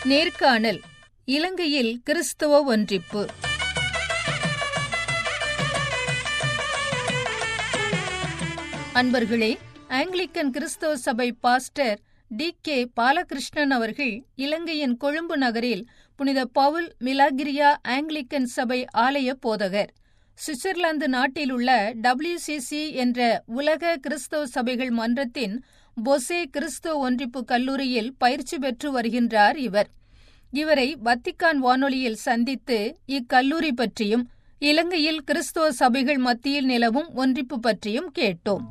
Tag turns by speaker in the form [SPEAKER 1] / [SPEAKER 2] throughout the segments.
[SPEAKER 1] நேர்காணல் இலங்கையில் கிறிஸ்தவ ஒன்றிப்பு அன்பர்களே ஆங்கிலிக்கன் கிறிஸ்தவ சபை பாஸ்டர் டி கே பாலகிருஷ்ணன் அவர்கள் இலங்கையின் கொழும்பு நகரில் புனித பவுல் மிலாகிரியா ஆங்கிலிக்கன் சபை ஆலய போதகர் சுவிட்சர்லாந்து நாட்டில் உள்ள டபிள்யூசிசி என்ற உலக கிறிஸ்தவ சபைகள் மன்றத்தின் பொசே கிறிஸ்தவ ஒன்றிப்பு கல்லூரியில் பயிற்சி பெற்று வருகின்றார் இவர் இவரை வத்திக்கான் வானொலியில் சந்தித்து இக்கல்லூரி பற்றியும் இலங்கையில் கிறிஸ்தவ சபைகள் மத்தியில் நிலவும் ஒன்றிப்பு பற்றியும் கேட்டோம்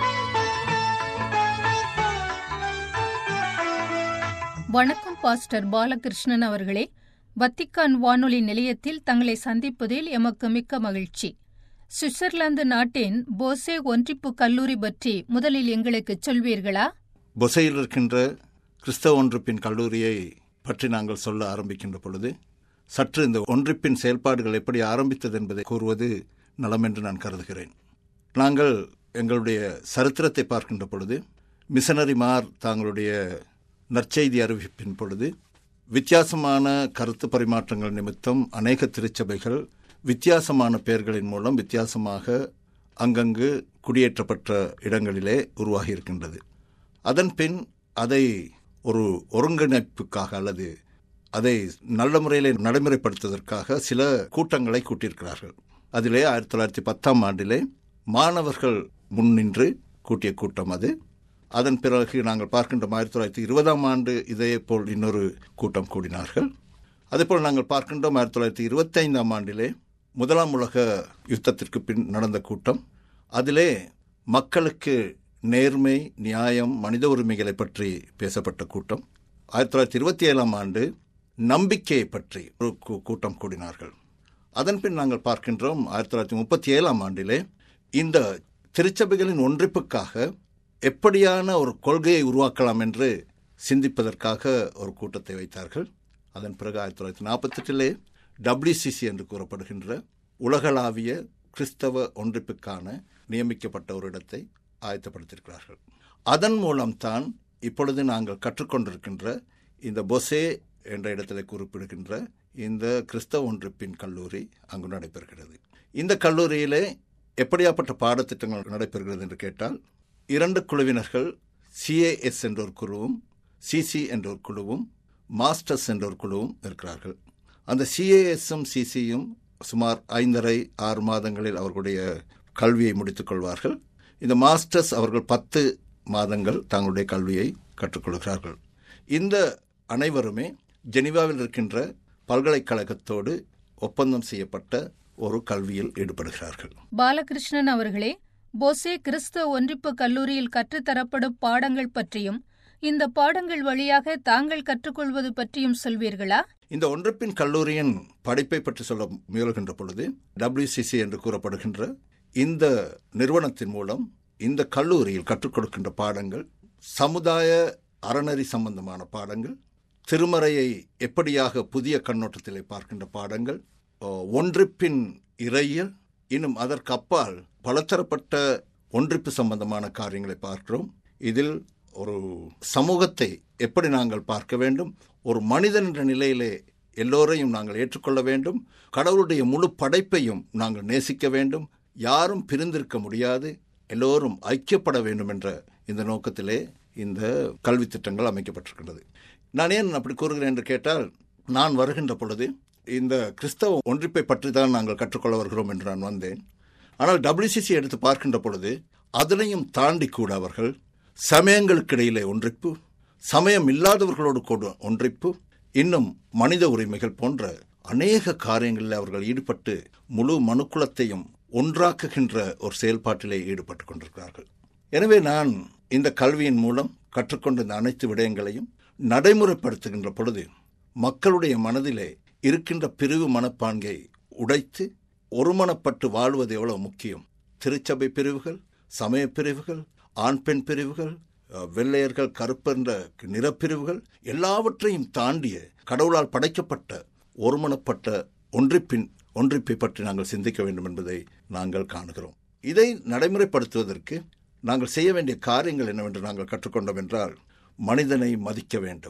[SPEAKER 1] வணக்கம் பாஸ்டர் பாலகிருஷ்ணன் அவர்களே வத்திக்கான் வானொலி நிலையத்தில் தங்களை சந்திப்பதில் எமக்கு மிக்க மகிழ்ச்சி சுவிட்சர்லாந்து நாட்டின் போசே ஒன்றிப்பு கல்லூரி பற்றி முதலில் எங்களுக்கு சொல்வீர்களா
[SPEAKER 2] பொசையில் இருக்கின்ற கிறிஸ்தவ ஒன்றிப்பின் கல்லூரியை பற்றி நாங்கள் சொல்ல ஆரம்பிக்கின்ற பொழுது சற்று இந்த ஒன்றிப்பின் செயல்பாடுகள் எப்படி ஆரம்பித்தது என்பதை கூறுவது நலம் என்று நான் கருதுகிறேன் நாங்கள் எங்களுடைய சரித்திரத்தை பார்க்கின்ற பொழுது மிஷனரிமார் தாங்களுடைய நற்செய்தி அறிவிப்பின் பொழுது வித்தியாசமான கருத்து பரிமாற்றங்கள் நிமித்தம் அநேக திருச்சபைகள் வித்தியாசமான பெயர்களின் மூலம் வித்தியாசமாக அங்கங்கு குடியேற்றப்பட்ட இடங்களிலே உருவாகி இருக்கின்றது அதன் பின் அதை ஒரு ஒருங்கிணைப்புக்காக அல்லது அதை நல்ல முறையில் நடைமுறைப்படுத்துவதற்காக சில கூட்டங்களை கூட்டியிருக்கிறார்கள் அதிலே ஆயிரத்தி தொள்ளாயிரத்தி பத்தாம் ஆண்டிலே மாணவர்கள் முன்னின்று கூட்டிய கூட்டம் அது அதன் பிறகு நாங்கள் பார்க்கின்றோம் ஆயிரத்தி தொள்ளாயிரத்தி இருபதாம் ஆண்டு இதே போல் இன்னொரு கூட்டம் கூடினார்கள் அதேபோல் நாங்கள் பார்க்கின்றோம் ஆயிரத்தி தொள்ளாயிரத்தி இருபத்தைந்தாம் ஆண்டிலே முதலாம் உலக யுத்தத்திற்கு பின் நடந்த கூட்டம் அதிலே மக்களுக்கு நேர்மை நியாயம் மனித உரிமைகளை பற்றி பேசப்பட்ட கூட்டம் ஆயிரத்தி தொள்ளாயிரத்தி இருபத்தி ஏழாம் ஆண்டு நம்பிக்கையை பற்றி ஒரு கூட்டம் கூடினார்கள் அதன் பின் நாங்கள் பார்க்கின்றோம் ஆயிரத்தி தொள்ளாயிரத்தி முப்பத்தி ஏழாம் ஆண்டிலே இந்த திருச்சபைகளின் ஒன்றிப்புக்காக எப்படியான ஒரு கொள்கையை உருவாக்கலாம் என்று சிந்திப்பதற்காக ஒரு கூட்டத்தை வைத்தார்கள் அதன் பிறகு ஆயிரத்தி தொள்ளாயிரத்தி நாற்பத்தெட்டிலே டபிள்யூசிசி என்று கூறப்படுகின்ற உலகளாவிய கிறிஸ்தவ ஒன்றிப்புக்கான நியமிக்கப்பட்ட ஒரு இடத்தை ஆயத்தப்படுத்தியிருக்கிறார்கள் அதன் மூலம்தான் இப்பொழுது நாங்கள் கற்றுக்கொண்டிருக்கின்ற இந்த பொசே என்ற இடத்திலே குறிப்பிடுகின்ற இந்த கிறிஸ்தவ ஒன்றிப்பின் கல்லூரி அங்கு நடைபெறுகிறது இந்த கல்லூரியிலே எப்படியாப்பட்ட பாடத்திட்டங்கள் நடைபெறுகிறது என்று கேட்டால் இரண்டு குழுவினர்கள் சிஏஎஸ் என்ற ஒரு குழுவும் சிசி என்ற ஒரு குழுவும் மாஸ்டர்ஸ் என்ற ஒரு குழுவும் இருக்கிறார்கள் அந்த சிஏஎஸும் சிசியும் சுமார் ஐந்தரை ஆறு மாதங்களில் அவர்களுடைய கல்வியை முடித்துக் கொள்வார்கள் இந்த மாஸ்டர்ஸ் அவர்கள் பத்து மாதங்கள் தங்களுடைய கல்வியை கற்றுக்கொள்கிறார்கள் இந்த அனைவருமே ஜெனிவாவில் இருக்கின்ற பல்கலைக்கழகத்தோடு ஒப்பந்தம் செய்யப்பட்ட ஒரு கல்வியில் ஈடுபடுகிறார்கள்
[SPEAKER 1] பாலகிருஷ்ணன் அவர்களே போசே கிறிஸ்தவ ஒன்றிப்பு கல்லூரியில் கற்றுத்தரப்படும் பாடங்கள் பற்றியும் இந்த பாடங்கள் வழியாக தாங்கள் கற்றுக்கொள்வது பற்றியும் சொல்வீர்களா
[SPEAKER 2] இந்த ஒன்றிப்பின் கல்லூரியின் படிப்பை பற்றி சொல்ல முயல்கின்ற பொழுது டபிள்யூசிசி என்று கூறப்படுகின்ற இந்த நிறுவனத்தின் மூலம் இந்த கல்லூரியில் கற்றுக் கொடுக்கின்ற பாடங்கள் சமுதாய அறநெறி சம்பந்தமான பாடங்கள் திருமறையை எப்படியாக புதிய கண்ணோட்டத்திலே பார்க்கின்ற பாடங்கள் ஒன்றிப்பின் இறையியல் இன்னும் அதற்கு அப்பால் பலதரப்பட்ட ஒன்றிப்பு சம்பந்தமான காரியங்களை பார்க்கிறோம் இதில் ஒரு சமூகத்தை எப்படி நாங்கள் பார்க்க வேண்டும் ஒரு மனிதன் என்ற நிலையிலே எல்லோரையும் நாங்கள் ஏற்றுக்கொள்ள வேண்டும் கடவுளுடைய முழு படைப்பையும் நாங்கள் நேசிக்க வேண்டும் யாரும் பிரிந்திருக்க முடியாது எல்லோரும் ஐக்கியப்பட வேண்டும் என்ற இந்த நோக்கத்திலே இந்த கல்வி திட்டங்கள் அமைக்கப்பட்டிருக்கின்றது நான் ஏன் அப்படி கூறுகிறேன் என்று கேட்டால் நான் வருகின்ற பொழுது இந்த கிறிஸ்தவ ஒன்றிப்பை பற்றி தான் நாங்கள் கற்றுக்கொள்ள வருகிறோம் என்று நான் வந்தேன் ஆனால் டபிள்யூசிசி எடுத்து பார்க்கின்ற பொழுது அதனையும் தாண்டி கூட அவர்கள் சமயங்களுக்கு இடையிலே ஒன்றிப்பு சமயம் இல்லாதவர்களோடு கூட ஒன்றிப்பு இன்னும் மனித உரிமைகள் போன்ற அநேக காரியங்களில் அவர்கள் ஈடுபட்டு முழு மனுக்குலத்தையும் ஒன்றாக்குகின்ற ஒரு செயல்பாட்டிலே ஈடுபட்டு கொண்டிருக்கிறார்கள் எனவே நான் இந்த கல்வியின் மூலம் கற்றுக்கொண்ட இந்த அனைத்து விடயங்களையும் நடைமுறைப்படுத்துகின்ற பொழுது மக்களுடைய மனதிலே இருக்கின்ற பிரிவு மனப்பான்கை உடைத்து ஒருமனப்பட்டு வாழ்வது எவ்வளவு முக்கியம் திருச்சபை பிரிவுகள் சமய பிரிவுகள் ஆண் பெண் பிரிவுகள் வெள்ளையர்கள் கருப்பென்ற நிறப்பிரிவுகள் எல்லாவற்றையும் தாண்டிய கடவுளால் படைக்கப்பட்ட ஒருமனப்பட்ட ஒன்றிப்பின் ஒன்றிப்பை பற்றி நாங்கள் சிந்திக்க வேண்டும் என்பதை நாங்கள் காணுகிறோம் இதை நடைமுறைப்படுத்துவதற்கு நாங்கள் செய்ய வேண்டிய காரியங்கள் என்னவென்று நாங்கள் கற்றுக்கொண்டோம் என்றால் மனிதனை மதிக்க வேண்டும்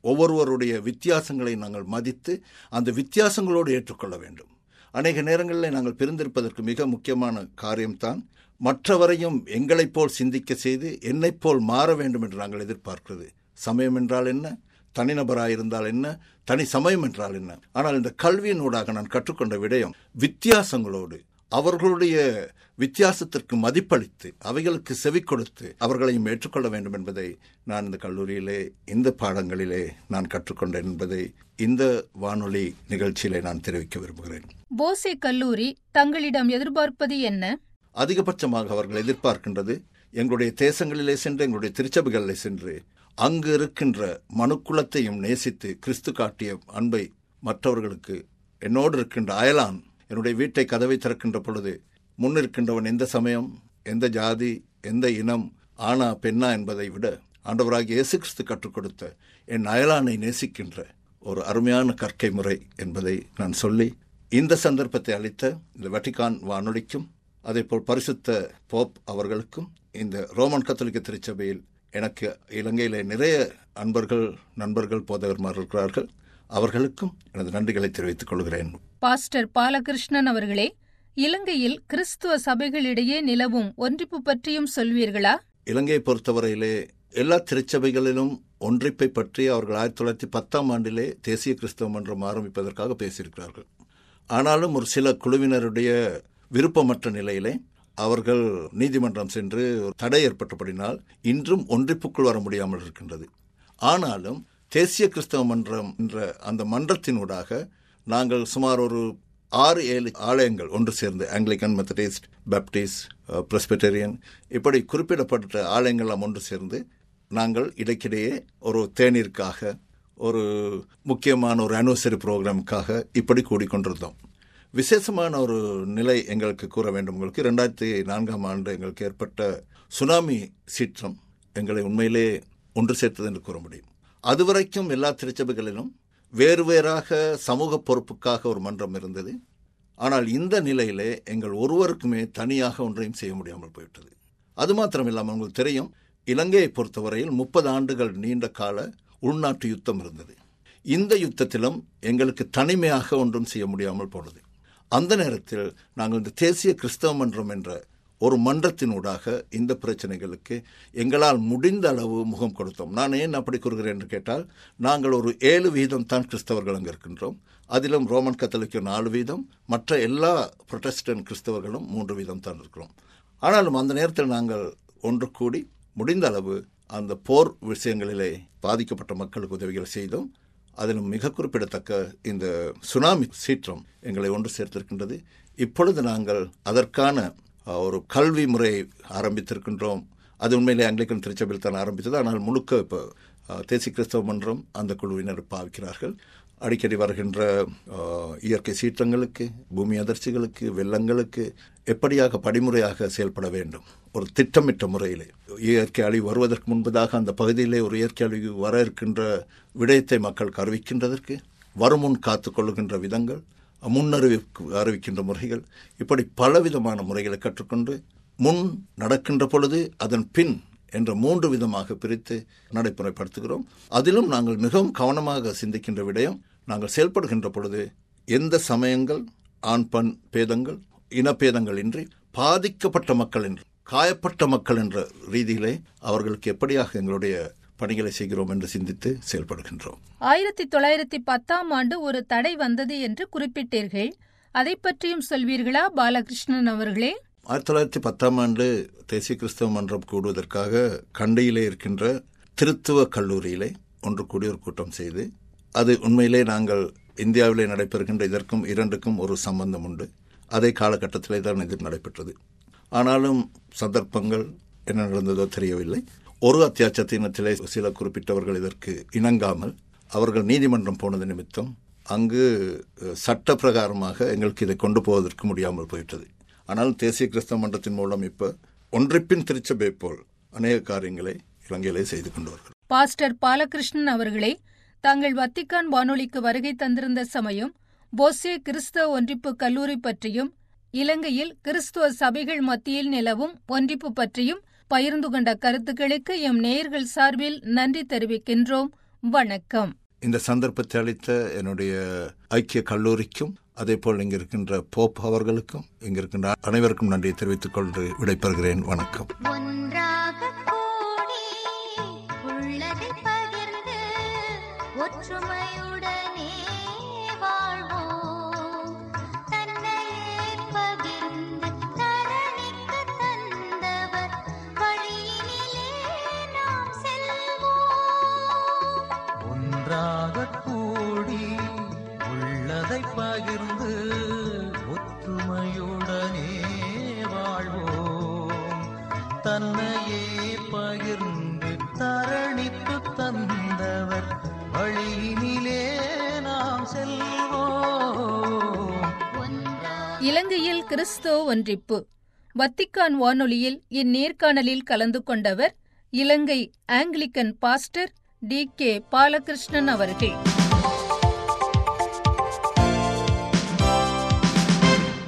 [SPEAKER 2] ஒவ்வொருவருடைய வித்தியாசங்களை நாங்கள் மதித்து அந்த வித்தியாசங்களோடு ஏற்றுக்கொள்ள வேண்டும் அநேக நேரங்களில் நாங்கள் பிரிந்திருப்பதற்கு மிக முக்கியமான காரியம்தான் மற்றவரையும் எங்களைப் போல் சிந்திக்க செய்து என்னைப் போல் மாற வேண்டும் என்று நாங்கள் எதிர்பார்க்கிறது சமயம் என்றால் என்ன தனிநபராயிருந்தால் என்ன தனி சமயம் என்றால் என்ன ஆனால் இந்த கல்வியினூடாக நான் கற்றுக்கொண்ட விடயம் வித்தியாசங்களோடு அவர்களுடைய வித்தியாசத்திற்கு மதிப்பளித்து அவைகளுக்கு செவி கொடுத்து அவர்களையும் ஏற்றுக்கொள்ள வேண்டும் என்பதை நான் இந்த கல்லூரியிலே இந்த பாடங்களிலே நான் கற்றுக்கொண்டேன் என்பதை இந்த வானொலி நிகழ்ச்சியிலே நான் தெரிவிக்க விரும்புகிறேன்
[SPEAKER 1] போசே கல்லூரி தங்களிடம் எதிர்பார்ப்பது என்ன
[SPEAKER 2] அதிகபட்சமாக அவர்கள் எதிர்பார்க்கின்றது எங்களுடைய தேசங்களிலே சென்று எங்களுடைய திருச்சபைகளிலே சென்று அங்கு இருக்கின்ற மனுக்குலத்தையும் நேசித்து கிறிஸ்து காட்டிய அன்பை மற்றவர்களுக்கு என்னோடு இருக்கின்ற அயலான் என்னுடைய வீட்டை கதவை திறக்கின்ற பொழுது முன்னிருக்கின்றவன் எந்த சமயம் எந்த ஜாதி எந்த இனம் ஆனா பெண்ணா என்பதை விட ஆண்டவராகிய இயேசு கிறிஸ்து கற்றுக் கொடுத்த என் அயலானை நேசிக்கின்ற ஒரு அருமையான கற்கை முறை என்பதை நான் சொல்லி இந்த சந்தர்ப்பத்தை அளித்த இந்த வட்டிகான் வானொலிக்கும் அதேபோல் பரிசுத்த போப் அவர்களுக்கும் இந்த ரோமன் கத்தோலிக்க திருச்சபையில் எனக்கு இலங்கையிலே நிறைய அன்பர்கள் நண்பர்கள் போதகர்மார் இருக்கிறார்கள் அவர்களுக்கும் எனது நன்றிகளை தெரிவித்துக் கொள்கிறேன்
[SPEAKER 1] பாஸ்டர் பாலகிருஷ்ணன் அவர்களே இலங்கையில் கிறிஸ்துவ சபைகளிடையே நிலவும் ஒன்றிப்பு பற்றியும் சொல்வீர்களா
[SPEAKER 2] இலங்கையை பொறுத்தவரையிலே எல்லா திருச்சபைகளிலும் ஒன்றிப்பை பற்றி அவர்கள் ஆயிரத்தி தொள்ளாயிரத்தி பத்தாம் ஆண்டிலே தேசிய கிறிஸ்தவ மன்றம் ஆரம்பிப்பதற்காக பேசியிருக்கிறார்கள் ஆனாலும் ஒரு சில குழுவினருடைய விருப்பமற்ற நிலையிலே அவர்கள் நீதிமன்றம் சென்று ஒரு தடை ஏற்பட்டபடினால் இன்றும் ஒன்றிப்புக்குள் வர முடியாமல் இருக்கின்றது ஆனாலும் தேசிய கிறிஸ்தவ மன்றம் என்ற அந்த மன்றத்தினூடாக நாங்கள் சுமார் ஒரு ஆறு ஏழு ஆலயங்கள் ஒன்று சேர்ந்து ஆங்கிலிக்கன் மெத்தடிஸ்ட் பேப்டிஸ்ட் பிரஸ்பெட்டேரியன் இப்படி குறிப்பிடப்பட்ட ஆலயங்கள்லாம் ஒன்று சேர்ந்து நாங்கள் இடைக்கிடையே ஒரு தேநீருக்காக ஒரு முக்கியமான ஒரு அனிவர்சரி ப்ரோக்ராமுக்காக இப்படி கூடிக்கொண்டிருந்தோம் விசேஷமான ஒரு நிலை எங்களுக்கு கூற வேண்டும் உங்களுக்கு ரெண்டாயிரத்தி நான்காம் ஆண்டு எங்களுக்கு ஏற்பட்ட சுனாமி சீற்றம் எங்களை உண்மையிலே ஒன்று சேர்த்தது என்று கூற முடியும் அதுவரைக்கும் எல்லா திருச்சபைகளிலும் வேறு வேறாக சமூக பொறுப்புக்காக ஒரு மன்றம் இருந்தது ஆனால் இந்த நிலையிலே எங்கள் ஒருவருக்குமே தனியாக ஒன்றையும் செய்ய முடியாமல் போய்விட்டது அது மாத்திரம் இல்லாமல் உங்களுக்கு தெரியும் இலங்கையை பொறுத்தவரையில் முப்பது ஆண்டுகள் நீண்ட கால உள்நாட்டு யுத்தம் இருந்தது இந்த யுத்தத்திலும் எங்களுக்கு தனிமையாக ஒன்றும் செய்ய முடியாமல் போனது அந்த நேரத்தில் நாங்கள் இந்த தேசிய கிறிஸ்தவ மன்றம் என்ற ஒரு மன்றத்தினூடாக இந்த பிரச்சனைகளுக்கு எங்களால் முடிந்த அளவு முகம் கொடுத்தோம் நான் ஏன் அப்படி கூறுகிறேன் என்று கேட்டால் நாங்கள் ஒரு ஏழு வீதம் தான் கிறிஸ்தவர்கள் அங்கே இருக்கின்றோம் அதிலும் ரோமன் கத்தலிக்கு நாலு வீதம் மற்ற எல்லா புரொட்டஸ்டன்ட் கிறிஸ்தவர்களும் மூன்று வீதம் தான் இருக்கிறோம் ஆனாலும் அந்த நேரத்தில் நாங்கள் ஒன்று கூடி முடிந்த அளவு அந்த போர் விஷயங்களிலே பாதிக்கப்பட்ட மக்களுக்கு உதவிகள் செய்தோம் அதிலும் மிக குறிப்பிடத்தக்க இந்த சுனாமி சீற்றம் எங்களை ஒன்று சேர்த்திருக்கின்றது இப்பொழுது நாங்கள் அதற்கான ஒரு கல்வி முறையை ஆரம்பித்திருக்கின்றோம் அது உண்மையிலே ஆங்கிலிக்கன் திருச்சபையில் தான் ஆரம்பித்தது ஆனால் முழுக்க இப்போ தேசிய கிறிஸ்தவ மன்றம் அந்த குழுவினர் பாவிக்கிறார்கள் அடிக்கடி வருகின்ற இயற்கை சீற்றங்களுக்கு பூமி அதிர்ச்சிகளுக்கு வெள்ளங்களுக்கு எப்படியாக படிமுறையாக செயல்பட வேண்டும் ஒரு திட்டமிட்ட முறையிலே இயற்கை அழிவு வருவதற்கு முன்பதாக அந்த பகுதியிலே ஒரு இயற்கை அழிவு வர இருக்கின்ற விடயத்தை மக்கள் அறிவிக்கின்றதற்கு வருமுன் காத்து கொள்ளுகின்ற விதங்கள் முன்னறிவிப்பு அறிவிக்கின்ற முறைகள் இப்படி பலவிதமான முறைகளை கற்றுக்கொண்டு முன் நடக்கின்ற பொழுது அதன் பின் என்ற மூன்று விதமாக பிரித்து நடைமுறைப்படுத்துகிறோம் அதிலும் நாங்கள் மிகவும் கவனமாக சிந்திக்கின்ற விடயம் நாங்கள் செயல்படுகின்ற பொழுது எந்த சமயங்கள் ஆண் பண் பேதங்கள் இனப்பேதங்கள் இன்றி பாதிக்கப்பட்ட மக்கள் என்று காயப்பட்ட மக்கள் என்ற ரீதியிலே அவர்களுக்கு எப்படியாக எங்களுடைய பணிகளை செய்கிறோம் என்று சிந்தித்து செயல்படுகின்றோம்
[SPEAKER 1] ஆயிரத்தி தொள்ளாயிரத்தி பத்தாம் ஆண்டு ஒரு தடை வந்தது என்று குறிப்பிட்டீர்கள் அதை பற்றியும் சொல்வீர்களா பாலகிருஷ்ணன் அவர்களே
[SPEAKER 2] ஆயிரத்தி தொள்ளாயிரத்தி பத்தாம் ஆண்டு தேசிய கிறிஸ்தவ மன்றம் கூடுவதற்காக கண்டியிலே இருக்கின்ற திருத்துவ கல்லூரியிலே ஒன்று கூடி ஒரு கூட்டம் செய்து அது உண்மையிலே நாங்கள் இந்தியாவிலே நடைபெறுகின்ற இதற்கும் இரண்டுக்கும் ஒரு சம்பந்தம் உண்டு அதே காலகட்டத்திலே தான் இது நடைபெற்றது ஆனாலும் சந்தர்ப்பங்கள் என்ன நடந்ததோ தெரியவில்லை ஒரு அத்தியாச்சத்தினத்திலே சில குறிப்பிட்டவர்கள் இதற்கு இணங்காமல் அவர்கள் நீதிமன்றம் போனது நிமித்தம் அங்கு சட்ட பிரகாரமாக எங்களுக்கு இதை கொண்டு போவதற்கு முடியாமல் போயிட்டது ஆனால் தேசிய கிறிஸ்தவ மன்றத்தின் மூலம் இப்ப ஒன்றிப்பின் திருச்சபை போல் அநேக காரியங்களை இலங்கையிலே செய்து கொண்டு வருகிறோம்
[SPEAKER 1] பாஸ்டர் பாலகிருஷ்ணன் அவர்களே தாங்கள் வத்திக்கான் வானொலிக்கு வருகை தந்திருந்த சமயம் போசே கிறிஸ்தவ ஒன்றிப்பு கல்லூரி பற்றியும் இலங்கையில் கிறிஸ்துவ சபைகள் மத்தியில் நிலவும் ஒன்றிப்பு பற்றியும் பகிர்ந்து கொண்ட கருத்துக்களுக்கு எம் நேயர்கள் சார்பில் நன்றி தெரிவிக்கின்றோம் வணக்கம்
[SPEAKER 2] இந்த சந்தர்ப்பத்தை அளித்த என்னுடைய ஐக்கிய கல்லூரிக்கும் அதே போல் இங்க இருக்கின்ற போப் அவர்களுக்கும் இங்க இருக்கின்ற அனைவருக்கும் நன்றியை தெரிவித்துக் கொண்டு விடைபெறுகிறேன் வணக்கம்
[SPEAKER 3] ஒன்றாக கூடி உள்ளதை பகிர்ந்து ஒற்றுமையுடனே வாழ்வோம் தன்னையே பகிர்ந்து தரணிக்கு தந்தவர் வழியினிலே நாம் செல்வோம்
[SPEAKER 4] ஒன்றாக கூடி உள்ளதை பகிர்ந்து ஒற்றுமையுடனே வாழ்வோம் தன்னையே பகிர்ந்து தரணித்து தந்தவர் வழியினிலே நாம் செல்வோம்
[SPEAKER 1] இலங்கையில் கிறிஸ்தவ ஒன்றிப்பு வத்திக்கான் வானொலியில் இந்நேர்காணலில் கலந்து கொண்டவர் இலங்கை Anglican pastor T K Balakrishnan அவர்கள்